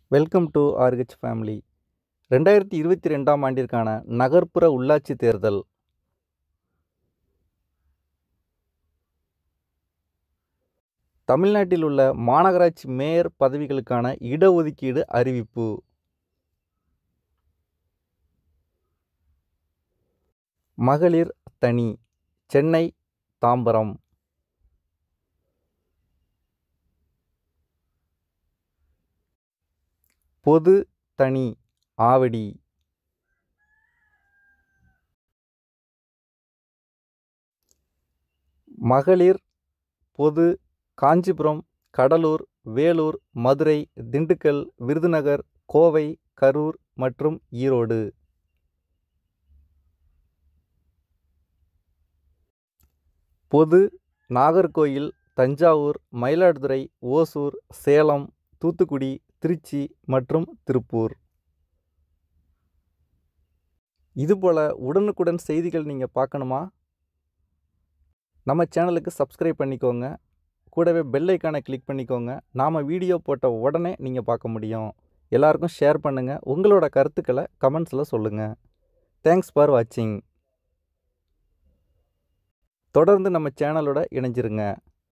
welcome to Rh family ரெண்டாயிரத்தி இருபத்தி ரெண்டாம் ஆண்டிற்கான நகர்ப்புற உள்ளாட்சி தேர்தல் தமிழ்நாட்டில் உள்ள மாநகராட்சி மேயர் பதவிகளுக்கான இடஒதுக்கீடு அறிவிப்பு மகளிர் தனி சென்னை தாம்பரம் பொது தனி ஆவடி மகளிர் பொது காஞ்சிபுரம் கடலூர் வேலூர் மதுரை திண்டுக்கல் விருதுநகர் கோவை கரூர் மற்றும் ஈரோடு பொது நாகர்கோயில் தஞ்சாவூர் மயிலாடுதுறை ஓசூர் சேலம் தூத்துக்குடி திருச்சி மற்றும் திருப்பூர் இதுபோல் உடனுக்குடன் செய்திகள் நீங்கள் பார்க்கணுமா நம்ம சேனலுக்கு சப்ஸ்கிரைப் பண்ணிக்கோங்க கூடவே பெல் ஐக்கானை கிளிக் பண்ணிக்கோங்க நாம் வீடியோ போட்ட உடனே நீங்கள் பார்க்க முடியும் எல்லாருக்கும் ஷேர் பண்ணுங்கள் உங்களோட கருத்துக்களை கமெண்ட்ஸில் சொல்லுங்கள் தேங்க்ஸ் ஃபார் வாட்சிங் தொடர்ந்து நம்ம சேனலோட இணைஞ்சிருங்க